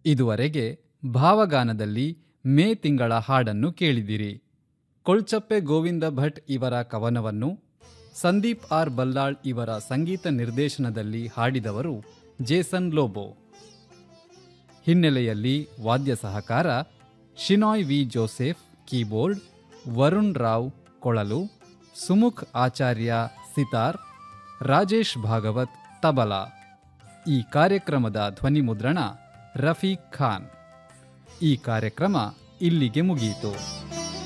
ಇದುವರೆಗೆ ಭಾವಗಾನದಲ್ಲಿ ಮೇ ತಿಂಗಳ ಹಾಡನ್ನು ಕೇಳಿದಿರಿ ಕೊಳ್ಚಪ್ಪೆ ಗೋವಿಂದ ಭಟ್ ಇವರ ಕವನವನ್ನು ಸಂದೀಪ್ ಆರ್ ಬಲ್ಲಾಳ್ ಇವರ ಸಂಗೀತ ನಿರ್ದೇಶನದಲ್ಲಿ ಹಾಡಿದವರು ಜೇಸನ್ ಲೋಬೋ ಹಿನ್ನೆಲೆಯಲ್ಲಿ ವಾದ್ಯ ಸಹಕಾರ Shenoy V Joseph keyboard Varun Rao ಕೊಳಲು ಸುಮುಖ್ ಆಚಾರ್ಯ ಸಿತಾರ್ ರಾಜೇಶ್ ಭಾಗವತ್ ತಬಲಾ ಈ ಕಾರ್ಯಕ್ರಮದ ಧ್ವನಿ ಮುದ್ರಣ ರಫೀಕ್ ಖಾನ್ ಈ ಕಾರ್ಯಕ್ರಮ ಇಲ್ಲಿಗೆ ಮುಗಿಯಿತು